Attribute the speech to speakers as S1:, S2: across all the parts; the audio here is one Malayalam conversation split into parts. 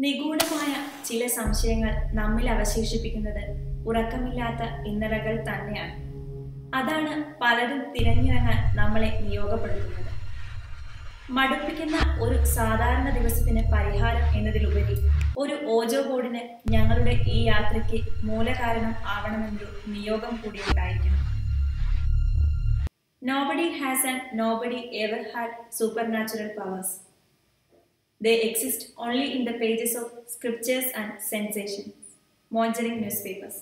S1: നിഗൂഢമായ ചില സംശയങ്ങൾ നമ്മിൽ അവശേഷിപ്പിക്കുന്നത് ഉറക്കമില്ലാത്ത ഇന്നലകൾ തന്നെയാണ് അതാണ് പലരും തിരഞ്ഞിറങ്ങാൻ നമ്മളെ നിയോഗപ്പെടുത്തുന്നത് മടുപ്പിക്കുന്ന ഒരു സാധാരണ ദിവസത്തിന് പരിഹാരം എന്നതിലുപരി ഒരു ഓജോ ബോർഡിന് ഞങ്ങളുടെ ഈ യാത്രയ്ക്ക് മൂലകാരണം ആവണമെന്നൊരു നിയോഗം കൂടി ഉണ്ടായിരിക്കണം nobody has and nobody ever had supernatural powers They exist only in the pages of scriptures and sensations. Monitoring newspapers.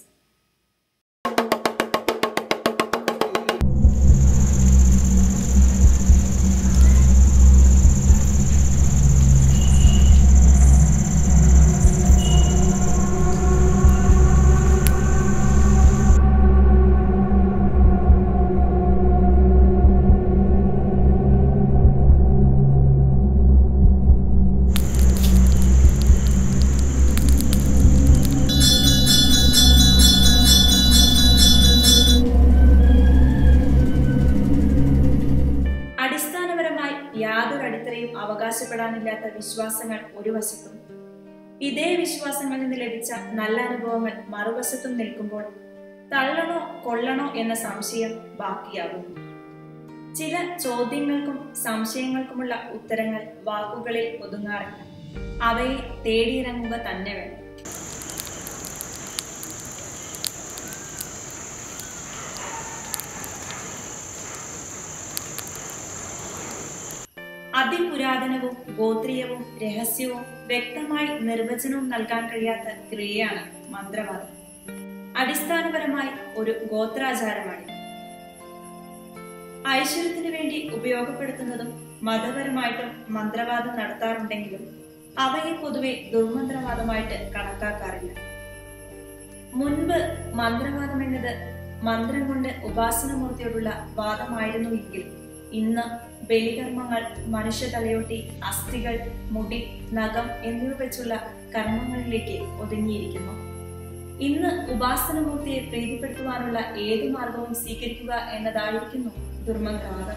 S1: അടിസ്ഥാനപരമായി യാതൊരു അടിത്തറയും അവകാശപ്പെടാനില്ലാത്ത വിശ്വാസങ്ങൾ ഒരു വശത്തും ഇതേ വിശ്വാസങ്ങളിൽ നിന്ന് ലഭിച്ച നല്ല അനുഭവങ്ങൾ മറുവശത്തും നിൽക്കുമ്പോൾ തള്ളണോ കൊള്ളണോ എന്ന സംശയം ബാക്കിയാകുന്നു ചില ചോദ്യങ്ങൾക്കും സംശയങ്ങൾക്കുമുള്ള ഉത്തരങ്ങൾ വാക്കുകളിൽ ഒതുങ്ങാറില്ല അവയെ തേടിയിറങ്ങുക തന്നെ വേണം അതിപുരാതനവും ഗോത്രീയവും രഹസ്യവും വ്യക്തമായി നിർവചനവും നൽകാൻ കഴിയാത്ത ക്രിയയാണ് മന്ത്രവാദം അടിസ്ഥാനപരമായി ഒരു ഗോത്രാചാരമാണ് ഐശ്വര്യത്തിന് വേണ്ടി ഉപയോഗപ്പെടുത്തുന്നതും മതപരമായിട്ടും മന്ത്രവാദം നടത്താറുണ്ടെങ്കിലും അവയെ പൊതുവെ ദുർമന്ത്രവാദമായിട്ട് കണക്കാക്കാറില്ല മുൻപ് മന്ത്രവാദം എന്നത് മന്ത്രം കൊണ്ട് ഉപാസനമൂർത്തിയോടുള്ള വാദമായിരുന്നു എങ്കിൽ ഇന്ന് ബലികർമ്മങ്ങൾ മനുഷ്യ തലയോട്ടി അസ്ഥികൾ മുടി നഖം എന്നിവ വെച്ചുള്ള കർമ്മങ്ങളിലേക്ക് ഒതുങ്ങിയിരിക്കുന്നു ഇന്ന് ഉപാസനമൂർത്തിയെ പ്രീതിപ്പെടുത്തുവാനുള്ള ഏത് മാർഗവും സ്വീകരിക്കുക എന്നതായിരിക്കുന്നു ദുർമന്ത്രവാദം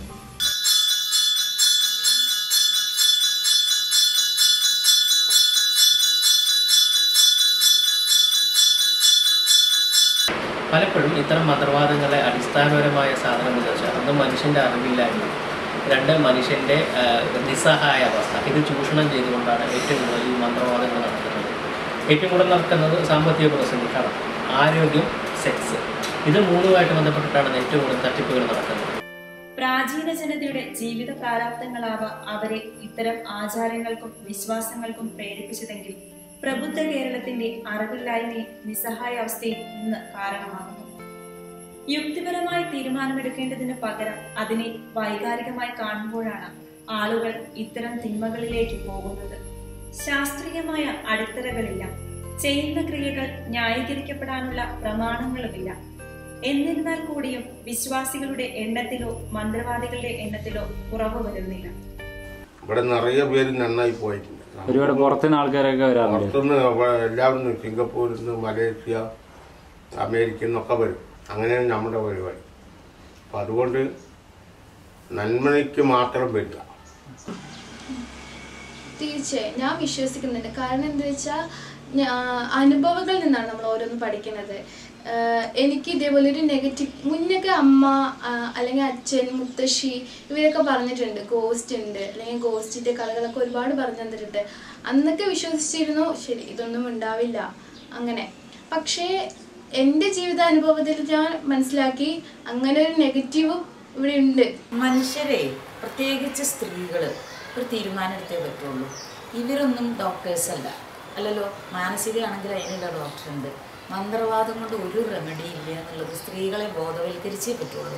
S2: പലപ്പോഴും ഇത്തരം മന്ത്രവാദങ്ങളെ അടിസ്ഥാനപരമായ സാധനം എന്ന് വെച്ചാൽ ഒന്ന് മനുഷ്യൻ്റെ അറിവില്ലായ്മ രണ്ട് മനുഷ്യൻ്റെ ആ, നിസ്സഹായ അവസ്ഥ ഇത് ചൂഷണം ചെയ്തുകൊണ്ടാണ് ഏറ്റവും കൂടുതൽ ഈ മന്ത്രവാദങ്ങൾ നടക്കുന്നത് ഏറ്റവും കൂടുതൽ നടക്കുന്നത് സാമ്പത്തിക പ്രതിസന്ധി കടം ആരോഗ്യം സെക്സ് ഇത് മൂന്നുമായിട്ട് ബന്ധപ്പെട്ടിട്ടാണ് ഏറ്റവും കൂടുതൽ തട്ടിപ്പുകൾ നടക്കുന്നത്
S1: പ്രാചീന ജനതയുടെ ജീവിത പ്രാരാബ്ദങ്ങളാവ അവരെ ഇത്തരം ആചാരങ്ങൾക്കും വിശ്വാസങ്ങൾക്കും പ്രേരിപ്പിച്ചതെങ്കിൽ പ്രബുദ്ധ കേരളത്തിന്റെ അറിവില്ലായ്മയും നിസ്സഹായ അവസ്ഥയും ഇന്ന് കാരണമാകുന്നു യുക്തിപരമായി തീരുമാനമെടുക്കേണ്ടതിന് പകരം അതിനെ വൈകാരികമായി കാണുമ്പോഴാണ് ആളുകൾ ഇത്തരം തിന്മകളിലേക്ക് പോകുന്നത് ശാസ്ത്രീയമായ അടിത്തറകളില്ല ചെയ്യുന്ന ക്രിയകൾ ന്യായീകരിക്കപ്പെടാനുള്ള പ്രമാണങ്ങളുമില്ല എന്നിരുന്നാൽ കൂടിയും വിശ്വാസികളുടെ എണ്ണത്തിലോ മന്ത്രവാദികളുടെ എണ്ണത്തിലോ കുറവ് വരുന്നില്ല
S3: ഇവിടെ നിറയെ പേര് നന്നായി പോയിട്ടുണ്ട്
S4: ഒരുപാട് പുറത്തുനിന്ന് ആൾക്കാരൊക്കെ വരാറുണ്ട്
S3: പുറത്തുനിന്ന് അവ- എല്ലാവരും നിന്ന് സിംഗപ്പൂരിൽ നിന്ന് മലേഷ്യ അമേരിക്കയിൽ നിന്നൊക്കെ വരും അങ്ങനെയാണ് നമ്മുടെ പരിപാടി അപ്പം അതുകൊണ്ട് നന്മയ്ക്ക് മാത്രം വരിക
S5: തീർച്ചയായും ഞാൻ വിശ്വസിക്കുന്നുണ്ട് കാരണം എന്താ വെച്ചാൽ അനുഭവങ്ങളിൽ നിന്നാണ് നമ്മൾ ഓരോന്ന് പഠിക്കുന്നത് ആഹ് എനിക്ക് ഇതേപോലെ ഒരു നെഗറ്റീവ് മുന്നൊക്കെ അമ്മ ആഹ് അല്ലെങ്കിൽ അച്ഛൻ മുത്തശ്ശി ഇവരൊക്കെ പറഞ്ഞിട്ടുണ്ട് ഗോസ്റ്റ് ഉണ്ട് അല്ലെങ്കിൽ ഗോസ്റ്റിന്റെ കഥകളൊക്കെ ഒരുപാട് പറഞ്ഞു തന്നിട്ടുണ്ട് അന്നൊക്കെ വിശ്വസിച്ചിരുന്നു ശരി ഇതൊന്നും ഉണ്ടാവില്ല അങ്ങനെ പക്ഷേ എൻ്റെ ജീവിതാനുഭവത്തിൽ ഞാൻ മനസ്സിലാക്കി അങ്ങനെ ഒരു നെഗറ്റീവും ഇവിടെ ഉണ്ട്
S6: മനുഷ്യരെ പ്രത്യേകിച്ച് സ്ത്രീകൾ ഒരു തീരുമാനം എടുത്തേ പറ്റുള്ളൂ ഇവരൊന്നും ഡോക്ടേഴ്സ് അല്ല അല്ലല്ലോ മാനസികമാണെങ്കിൽ അതിനുള്ള ഡോക്ടറുണ്ട് മന്ത്രവാദം കൊണ്ട് ഒരു റെമഡി ഇല്ല എന്നുള്ളത് സ്ത്രീകളെ ബോധവൽക്കരിച്ചേ പറ്റുള്ളൂ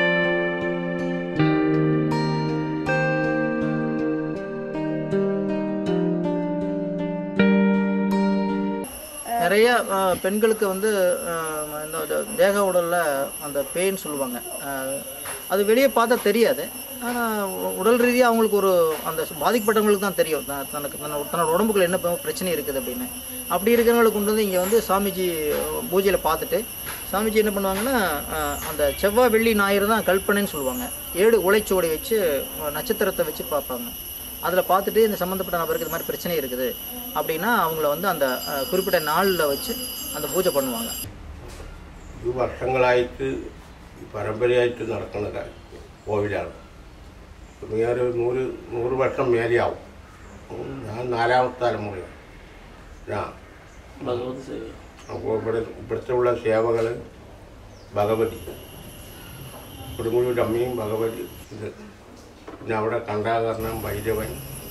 S7: நிறைய அஹ், பெண்களுக்கு வந்து அஹ், இந்த ஒரு தேக உடலில் அந்த பெயின் சொல்லுவாங்க அஹ், அது வெளியே பார்த்தா தெரியாது ஆனால் உடல் ரீதியாக அவங்களுக்கு ஒரு அந்த பாதிக்கப்பட்டவங்களுக்கு தான் தெரியும் த- தனக்கு தன்னோட தன்னோட உடம்புக்குள்ள என்ன ப- பிரச்சனை இருக்குது அப்படின்னு அப்படி இருக்கிறவங்களுக்கு கொண்டு வந்து இங்கே வந்து சாமிஜி பூஜையில் பார்த்துட்டு சாமிஜி என்ன பண்ணுவாங்கன்னா அஹ், அந்த செவ்வாய் வெள்ளி ஞாயிறு தான் கல்பனைன்னு சொல்லுவாங்க ஏழு உழைச்சுவடை வச்சு அஹ், நட்சத்திரத்தை வச்சு பார்ப்பாங்க அதில் பார்த்துட்டு இந்த சம்மந்தப்பட்ட நபருக்கு இது மாதிரி பிரச்சனை இருக்குது அப்படின்னா அவங்கள வந்து அந்த அஹ், குறிப்பிட்ட நாளில் வச்சு அந்த பூஜை பண்ணுவாங்க
S3: ഇത് വർഷങ്ങളായിട്ട് പരമ്പരയായിട്ട് നടക്കുന്ന കാര്യം കോവിലാണ് ഒരു നൂറ് നൂറ് വർഷം മേലെയാവും ഉം, ഞാൻ നാലാമത്തെ തലമുറയാണ് ഞാൻ
S2: ഭഗവത് സേവ
S3: അപ്പോൾ ഇവിടെ ഇവിടുത്തെ ഉള്ള സേവകൾ ഭഗവതി കൊടുങ്ങല്ലൂർ അമ്മയും ഭഗവതി ഇത് പിന്നെ അവിടെ കണ്ടാകരണം ഭൈരവൻ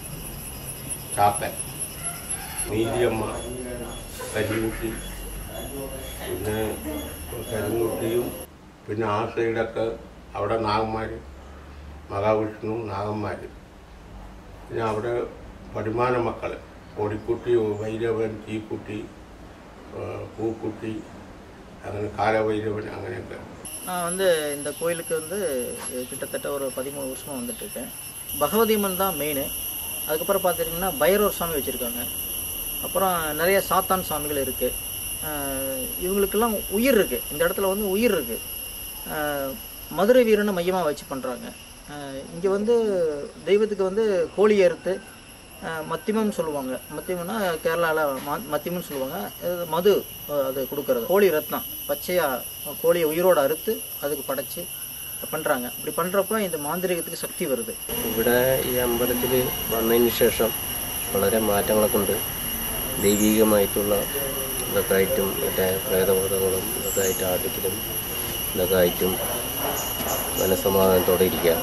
S3: ചാത്തൻ നീലിയമ്മ കരിമുട്ടി പിന്നെ കരിമുട്ടിയും പിന്നെ ആ സൈഡൊക്കെ അവിടെ നാഗന്മാർ മഹാവിഷ്ണു നാഗന്മാർ പിന്നെ അവിടെ വരുമാന മക്കൾ കൊടിക്കുട്ടി ഭൈരവൻ തീക്കുട്ടി ആ, പൂക്കുട്ടി അങ്ങനെ കാലഭൈരവൻ അങ്ങനെയൊക്കെ
S7: நான் வந்து இந்த கோயிலுக்கு வந்து அஹ், கிட்டத்தட்ட ஒரு பதிமூணு வருஷமாக வந்துட்டு இருக்கேன் பகவதி அம்மன் தான் மெயின் அதுக்கப்புறம் பார்த்துட்டிங்கன்னா பைரவர் சாமி வச்சுருக்காங்க அப்புறம் நிறைய சாத்தான் சாமிகள் இருக்குது இவங்களுக்கெல்லாம் உயிர் இருக்குது இந்த இடத்துல வந்து உயிர் இருக்குது மதுரை வீரனை மையமாக வச்சு பண்ணுறாங்க இங்கே வந்து தெய்வத்துக்கு வந்து கோழி அறுத்து அஹ், மத்தியமம் சொல்லுவாங்க மத்தியம்னா கேரளாவில் ம மத்தியம்னு சொல்லுவாங்க இது மது அஹ், அது கொடுக்கறது கோழி ரத்னம் பச்சையாக கோழியை உயிரோடு அறுத்து அதுக்கு படைச்சு பண்ணுறாங்க இப்படி பண்ணுறப்ப இந்த மாந்திரிகத்துக்கு சக்தி வருது
S8: ഇവിടെ ഈ അമ്പലത്തിൽ വന്നതിന് ശേഷം വളരെ മാറ്റങ്ങളൊക്കെ ഉണ്ട് ദൈവികമായിട്ടുള്ള ഇതൊക്കെ ആയിട്ടും മറ്റേ പ്രേതബോധങ്ങളും ഇതൊക്കെ ആയിട്ട് ആട്ടിക്കലും ഇതൊക്കെ ആയിട്ടും മനസ്സമാധാനത്തോടെ ഇരിക്കുക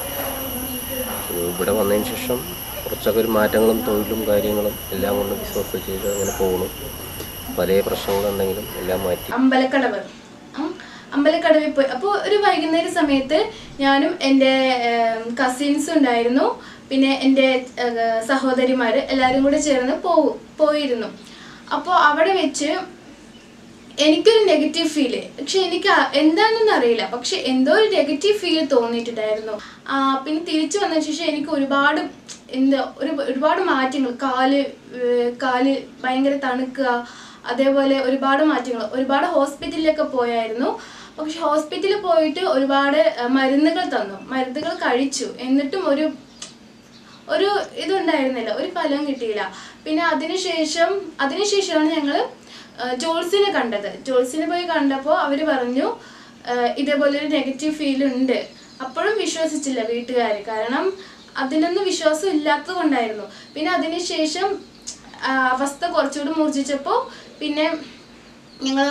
S8: ഇവിടെ വന്നതിന് ശേഷം കുറച്ചൊക്കെ ഒരു മാറ്റങ്ങളും തൊഴിലും കാര്യങ്ങളും എല്ലാം കൊണ്ട് ബിസിനസ് ചെയ്ത് അങ്ങനെ പോകുന്നു പല പ്രശ്നങ്ങളുണ്ടെങ്കിലും എല്ലാം മാറ്റി
S5: അമ്പലക്കടവ് ഉം. അമ്പലക്കടവിൽ പോയി അപ്പോൾ ഒരു വൈകുന്നേര സമയത്ത് ഞാനും എൻ്റെ കസിൻസും ഉണ്ടായിരുന്നു പിന്നെ എൻ്റെ സഹോദരിമാർ എല്ലാവരും കൂടെ ചേർന്ന് പോകും പോയിരുന്നു അപ്പോൾ അവിടെ വെച്ച് എനിക്കൊരു നെഗറ്റീവ് ഫീല് പക്ഷെ എനിക്ക് അ- എന്താണെന്നൊന്നും അറിയില്ല പക്ഷെ എന്തോ ഒരു നെഗറ്റീവ് ഫീല് തോന്നിയിട്ടുണ്ടായിരുന്നു ആ, പിന്നെ തിരിച്ചു വന്ന ശേഷം എനിക്ക് ഒരുപാട് എന്താ ഒരു ഒരുപാട് മാറ്റങ്ങൾ കാല് ഏർ, കാല് ഭയങ്കര തണുക്കുക അതേപോലെ ഒരുപാട് മാറ്റങ്ങൾ ഒരുപാട് ഹോസ്പിറ്റലിലൊക്കെ പോയായിരുന്നു പക്ഷെ ഹോസ്പിറ്റലിൽ പോയിട്ട് ഒരുപാട് ഏർ, മരുന്നുകൾ തന്നു മരുന്നുകൾ കഴിച്ചു എന്നിട്ടും ഒരു ഒരു ഇതുണ്ടായിരുന്നില്ല ഒരു ഫലം കിട്ടിയില്ല പിന്നെ അതിനുശേഷം അതിനുശേഷമാണ് ഞങ്ങൾ ജോൾസിനെ കണ്ടത് ജോൾസിനെ പോയി കണ്ടപ്പോൾ അവർ പറഞ്ഞു ആ, ഇതേപോലെ ഒരു നെഗറ്റീവ് ഫീൽ ഉണ്ട് അപ്പോഴും വിശ്വസിച്ചില്ല വീട്ടുകാർ കാരണം അതിലൊന്നും വിശ്വാസം ഇല്ലാത്തത് കൊണ്ടായിരുന്നു പിന്നെ അതിനുശേഷം ആ, അവസ്ഥ കുറച്ചുകൂടി മൂർജിച്ചപ്പോൾ പിന്നെ ഞങ്ങൾ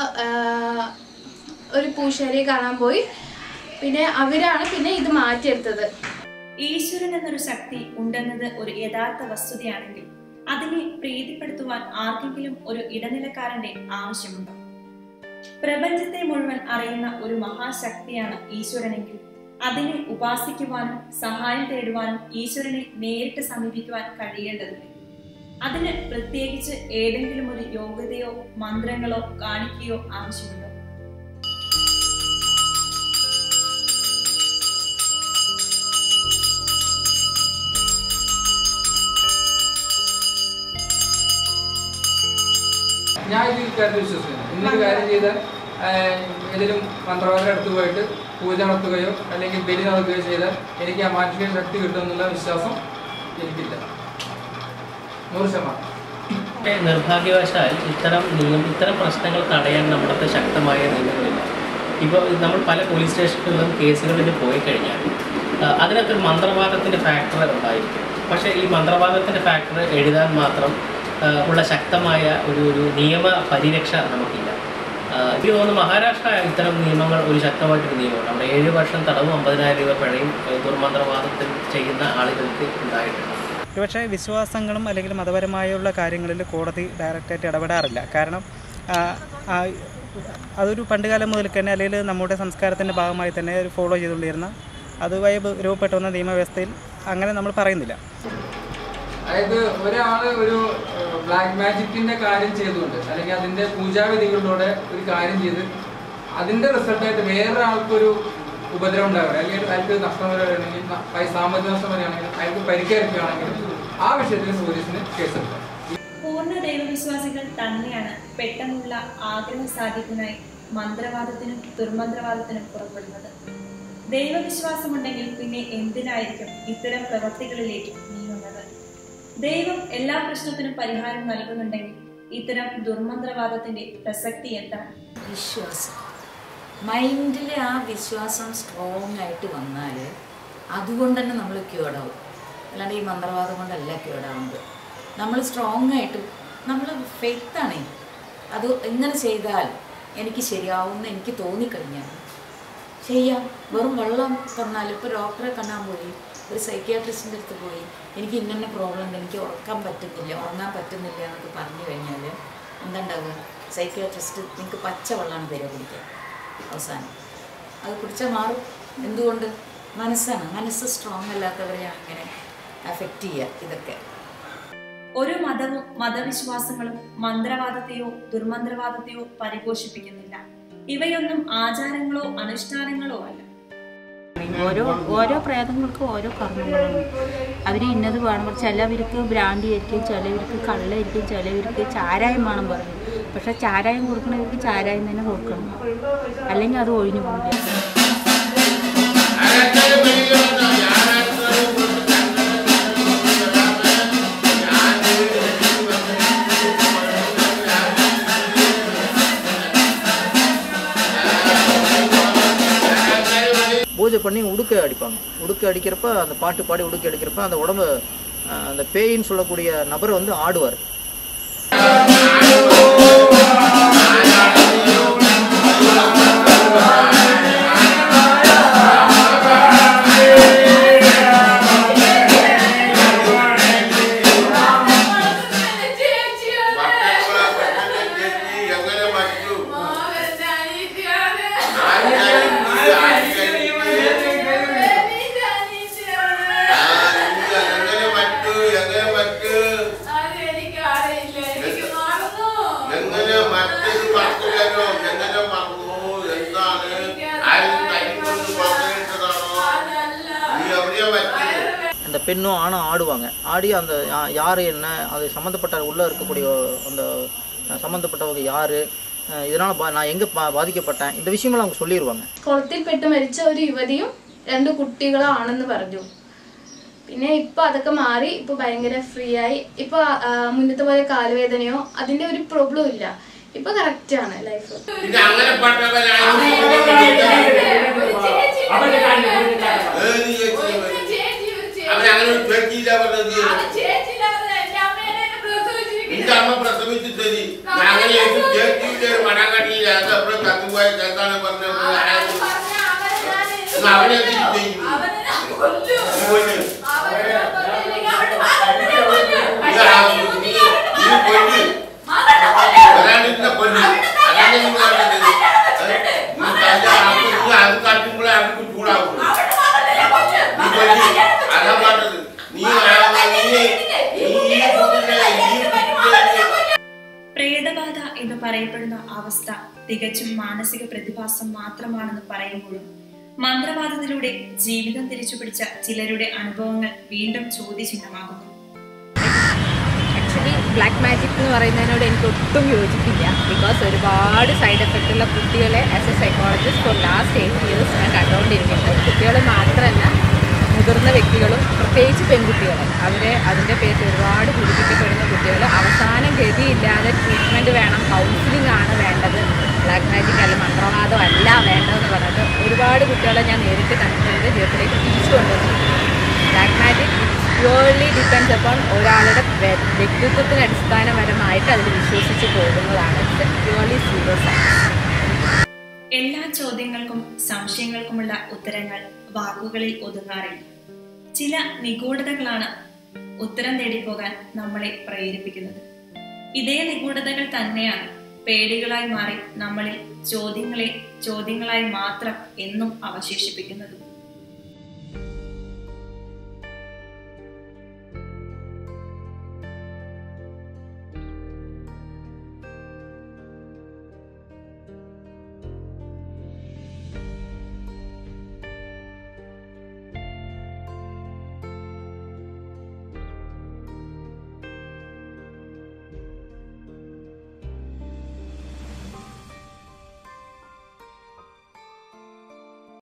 S5: ഒരു പൂശാരിയെ കാണാൻ പോയി പിന്നെ അവരാണ് പിന്നെ ഇത് മാറ്റിയെടുത്തത്
S1: ഈശ്വരൻ എന്നൊരു ശക്തി ഉണ്ടെന്നത് ഒരു യഥാർത്ഥ വസ്തുതയാണെങ്കിൽ അതിനെ പ്രീതിപ്പെടുത്തുവാൻ ആർക്കെങ്കിലും ഒരു ഇടനിലക്കാരന്റെ ആവശ്യമുണ്ടോ പ്രപഞ്ചത്തെ മുഴുവൻ അറിയുന്ന ഒരു മഹാശക്തിയാണ് ഈശ്വരനെങ്കിൽ അതിനെ ഉപാസിക്കുവാനും സഹായം തേടുവാനും ഈശ്വരനെ നേരിട്ട് സമീപിക്കുവാൻ കഴിയേണ്ടതുണ്ട് അതിന് പ്രത്യേകിച്ച് ഏതെങ്കിലും ഒരു യോഗ്യതയോ മന്ത്രങ്ങളോ കാണിക്കുകയോ ആവശ്യമുണ്ടോ
S9: ഞാൻ ഇത് ഇക്കാര്യത്തിൽ വിശ്വസിക്കുന്നു ഇന്നൊരു കാര്യം ചെയ്താൽ ഏതെങ്കിലും മന്ത്രവാദിയുടെ അടുത്ത് പോയിട്ട് പൂജ നടത്തുകയോ അല്ലെങ്കിൽ ബലി നടത്തുകയോ ചെയ്താൽ എനിക്ക് ആ മാനസിക ശക്തി കിട്ടുമെന്നുള്ള വിശ്വാസം എനിക്കില്ല നൂറ് ശതമാനം
S2: പക്ഷേ നിർഭാഗ്യവശാൽ ഇത്തരം നിയമം ഇത്തരം പ്രശ്നങ്ങൾ തടയാൻ നമ്മുടെ ശക്തമായ നിയമങ്ങളില്ല ഇപ്പോൾ നമ്മൾ പല പോലീസ് സ്റ്റേഷനുകളിലും കേസുകളിൽ പോയി കഴിഞ്ഞാൽ ആ, അതിനകത്തൊരു മന്ത്രവാദത്തിൻ്റെ ഫാക്ടർ ഉണ്ടായിരിക്കും പക്ഷേ ഈ മന്ത്രവാദത്തിൻ്റെ ഫാക്ടർ എഴുതാൻ മാത്രം ആ, ഉള്ള ശക്തമായ ഒരു ഒരു നിയമ പരിരക്ഷ നമുക്കില്ല ആ, എനിക്ക് തോന്നുന്നു മഹാരാഷ്ട്ര ഇത്തരം നിയമങ്ങൾ ഒരു ശക്തമായിട്ടൊരു നിയമമാണ് അവിടെ ഏഴ് വർഷം തടവും അമ്പതിനായിരം രൂപ പിഴയും ഏ, ദുർമന്ത്രവാദത്തിൽ ചെയ്യുന്ന ആളുകൾക്ക് ഉണ്ടായിട്ടുണ്ട്
S10: ഒരുപക്ഷെ വിശ്വാസങ്ങളും അല്ലെങ്കിൽ മതപരമായുള്ള കാര്യങ്ങളിൽ കോടതി ഡയറക്റ്റായിട്ട് ഇടപെടാറില്ല കാരണം ആ, ആ, അതൊരു പണ്ടുകാലം മുതൽ തന്നെ അല്ലെങ്കിൽ നമ്മുടെ സംസ്കാരത്തിൻ്റെ ഭാഗമായി തന്നെ ഒരു ഫോളോ ചെയ്തുകൊണ്ടിരുന്ന അതുമായി ബ- രൂപപ്പെട്ടു വന്ന നിയമവ്യവസ്ഥയിൽ അങ്ങനെ നമ്മൾ പറയുന്നില്ല
S9: അതായത് ഒരാൾ ഒരു ബ്ലാക്ക് മാജിക്കിന്റെ കാര്യം ചെയ്തുകൊണ്ട് അല്ലെങ്കിൽ അതിന്റെ പൂജാവിധികളിലൂടെ ഒരു കാര്യം ചെയ്ത് അതിന്റെ റിസൾട്ടായിട്ട് വേറെ ആൾക്കൊരു ഉപദ്രവം ഉണ്ടാവുക അല്ലെങ്കിൽ അയാൾക്ക് നഷ്ടം വരികയാണെങ്കിൽ ന- പൈസ സാമ്പത്തിക നഷ്ടം വരികയാണെങ്കിൽ അയാൾക്ക് പരിക്കേൽക്കുകയാണെങ്കിൽ ആ വിഷയത്തിൽ പോലീസിന് കേസെടുക്കാം
S1: പൂർണ്ണ ദൈവവിശ്വാസികൾ തന്നെയാണ് പെട്ടെന്നുള്ള ആഗ്രഹ സാധ്യത്തിനായി മന്ത്രവാദത്തിനും ദുർമന്ത്രവാദത്തിനും പുറപ്പെടുന്നത് ദൈവവിശ്വാസമുണ്ടെങ്കിൽ പിന്നെ എന്തിനായിരിക്കും ഇത്തരം പ്രവൃത്തികളിലേക്ക് നീങ്ങുന്നത് ദൈവം എല്ലാ പ്രശ്നത്തിനും പരിഹാരം നൽകുന്നുണ്ടെങ്കിൽ ഇത്തരം ദുർമന്ത്രവാദത്തിന്റെ പ്രസക്തി എന്താണ്
S6: വിശ്വാസം മൈൻഡിൽ ആ വിശ്വാസം സ്ട്രോങ് ആയിട്ട് വന്നാൽ അതുകൊണ്ട് തന്നെ നമ്മൾ ക്യൂർഡാവും അല്ലാണ്ട് ഈ മന്ത്രവാദം കൊണ്ടല്ല ക്യൂർഡാവുന്നത് നമ്മൾ സ്ട്രോങ് ആയിട്ട് നമ്മൾ ഫെയ്ത്താണേ അത് ഇങ്ങനെ ചെയ്താൽ എനിക്ക് ശരിയാവുമെന്ന് എനിക്ക് തോന്നിക്കഴിഞ്ഞാൽ ചെയ്യാം വെറും വെള്ളം തന്നാൽ ഇപ്പോൾ ഡോക്ടറെ കാണാൻ പോയി ഒരു സൈക്യാട്രിസ്റ്റിൻ്റെ അടുത്ത് പോയി എനിക്ക് ഇന്ന പ്രോബ്ലം ഉണ്ട് എനിക്ക് ഉറക്കാൻ പറ്റുന്നില്ല ഉറങ്ങാൻ പറ്റുന്നില്ല എന്നൊക്കെ പറഞ്ഞു കഴിഞ്ഞാൽ എന്താ ഉണ്ടാവുക സൈക്യാട്രിസ്റ്റ് നിങ്ങൾക്ക് പച്ച വെള്ളമാണ് തരിക കുടിക്കാൻ അവസാനം അത് കുടിച്ചാൽ മാറും എന്തുകൊണ്ട് മനസ്സാണ് മനസ്സ് സ്ട്രോങ് അല്ലാത്തവരെയാണ് ഇങ്ങനെ അഫക്റ്റ് ചെയ്യുക ഇതൊക്കെ
S1: ഒരു മതവും മതവിശ്വാസങ്ങളും മന്ത്രവാദത്തെയോ ദുർമന്ത്രവാദത്തെയോ പരിപോഷിപ്പിക്കുന്നില്ല ഇവയൊന്നും ആചാരങ്ങളോ അനുഷ്ഠാനങ്ങളോ അല്ല
S11: ഓരോ ഓരോ പ്രേതങ്ങൾക്കും ഓരോ കർമ്മങ്ങളാണ് അവർ ഇന്നത് വേണം ചിലവർക്ക് ഭ്രാന്തി ആയിരിക്കും ചിലവർക്ക് കള്ളായിരിക്കും ചിലവർക്ക് ചാരായം വേണം പറയും പക്ഷെ ചാരായം കൊടുക്കണവർക്ക് ചാരായം തന്നെ കൊടുക്കണം അല്ലെങ്കിൽ അത് ഒഴിഞ്ഞു പോകില്ല
S7: பூஜை பண்ணி உடுக்க அடிப்பாங்க உடுக்க அடிக்கிறப்ப அந்த பாட்டு பாடி உடுக்க அடிக்கிறப்ப அந்த உடம்பு அஹ், அந்த பேயின்னு சொல்லக்கூடிய நபர் வந்து ஆடுவார்
S3: എങ്ങനെ മറ്റൊരു പറഞ്ഞോ എങ്ങനെ മറന്നു എന്താണ് ആരും കൈകൊണ്ട് പറഞ്ഞിട്ടതാണോ നീ എവിടെയാ പറ്റുന്നത്
S7: அந்த பெண்ணும் ஆணும் ஆடுவாங்க ஆடி அந்த யா- யாரு என்ன அது சம்மந்தப்பட்ட உள்ளே இருக்கக்கூடிய அந்த அஹ், சம்மந்தப்பட்டவங்க யாரு அஹ், இதனால பா நான் எங்கே பா பாதிக்கப்பட்டேன் இந்த விஷயமெல்லாம் அவங்க சொல்லிடுவாங்க
S5: കുളത്തിൽപ്പെട്ട് മരിച്ച ഒരു യുവതിയും രണ്ട് കുട്ടികളാണെന്ന് പറഞ്ഞു പിന്നെ ഇപ്പൊ അതൊക്കെ മാറി ഇപ്പൊ ഭയങ്കര ഫ്രീ ആയി ഇപ്പൊ ആ, മുന്നത്തെ പോലെ കാലുവേദനയോ അതിന്റെ ഒരു പ്രോബ്ലം ഇല്ല ഇപ്പൊ കറക്റ്റ് ആണ് ലൈഫ്
S3: പിന്നെ അങ്ങനെ അവരങ്ങനെ ഒരു ചേച്ചിയില്ല പറഞ്ഞത് നിന്റെ അമ്മ പ്രസവിച്ചു തരി അങ്ങനെ ചേച്ചിയുടെ ഒരു മണക്കടിയില്ല അത് അവിടെ കത്തുപോയ ചേർത്താണ് പറഞ്ഞത് അവനെ എന്തിനു ചെയ്യും കൊല്ല്. ഇത് ആ- ഇത് ഇത് കൊല്ല്. വരാണ്ടിരുന്ന കൊല്ല്. അതാണ് നിങ്ങൾ പറഞ്ഞത്. ഏ? നിങ്ങൾ അത് അപ്പൊ നിങ്ങൾ അത് കാട്ടുമ്പോഴേ അവർക്ക് ചൂടാവും നീ കൊല്ല്. അതാ പറഞ്ഞത് നീ ആ- നീ നീ ഈ കുട്ടിനെ ഈ കുട്ടിനെ
S1: പ്രേതബാധ എന്ന് പറയപ്പെടുന്ന അവസ്ഥ തികച്ചും മാനസിക പ്രതിഭാസം മാത്രമാണെന്ന് പറയുമ്പോഴും മന്ത്രവാദത്തിലൂടെ ജീവിതം തിരിച്ചുപിടിച്ച ചിലരുടെ അനുഭവങ്ങൾ വീണ്ടും ചോദ്യചിഹ്നമാകുന്നു
S12: ആക്ച്വലി ബ്ലാക്ക് മാജിക് എന്ന് പറയുന്നതിനോട് എനിക്ക് ഒട്ടും യോജിപ്പില്ല ബിക്കോസ് ഒരുപാട് സൈഡ് എഫക്റ്റ് ഉള്ള കുട്ടികളെ as a psychologist for last eight years ഞാൻ കണ്ടുകൊണ്ടിരിക്കുന്നുണ്ട് കുട്ടികൾ മാത്രമല്ല മുതിർന്ന വ്യക്തികളും പ്രത്യേകിച്ച് പെൺകുട്ടികൾ അവരെ അതിൻ്റെ പേരിൽ ഒരുപാട് പീഡിപ്പിക്കപ്പെടുന്ന കുട്ടികൾ അവസാനം ഗതിയില്ലാതെ ട്രീറ്റ്മെൻറ്റ് വേണം കൗൺസിലിംഗ് ആണ് വേണ്ടത് ബ്ലാക്ക് മാജിക് അല്ല മന്ത്രവാദം അല്ല വേണ്ടതെന്ന് പറഞ്ഞിട്ട് ഒരുപാട് കുട്ടികളെ ഞാൻ നേരിട്ട് കണ്ടിട്ടുണ്ട് ജീവിതത്തിലേക്ക് തിരിച്ചു കൊണ്ടുവന്നിട്ടുണ്ട് black magic purely depends upon ഒരാളുടെ വ്യ- വ്യക്തിത്വത്തിന് അടിസ്ഥാനപരമായിട്ട് അതിൽ വിശ്വസിച്ച് പോകുന്നതാണ് പ്യുവർലി സീറോ സയൻസ്
S1: എല്ലാ ചോദ്യങ്ങൾക്കും സംശയങ്ങൾക്കുമുള്ള ഉത്തരങ്ങൾ വാക്കുകളിൽ ഒതുങ്ങാറില്ല ചില നിഗൂഢതകളാണ് ഉത്തരം തേടിപ്പോകാൻ നമ്മളെ പ്രേരിപ്പിക്കുന്നത് ഇതേ നിഗൂഢതകൾ തന്നെയാണ് പേടികളായി മാറി നമ്മളിൽ ചോദ്യങ്ങളെ ചോദ്യങ്ങളായി മാത്രം എന്നും അവശേഷിപ്പിക്കുന്നത്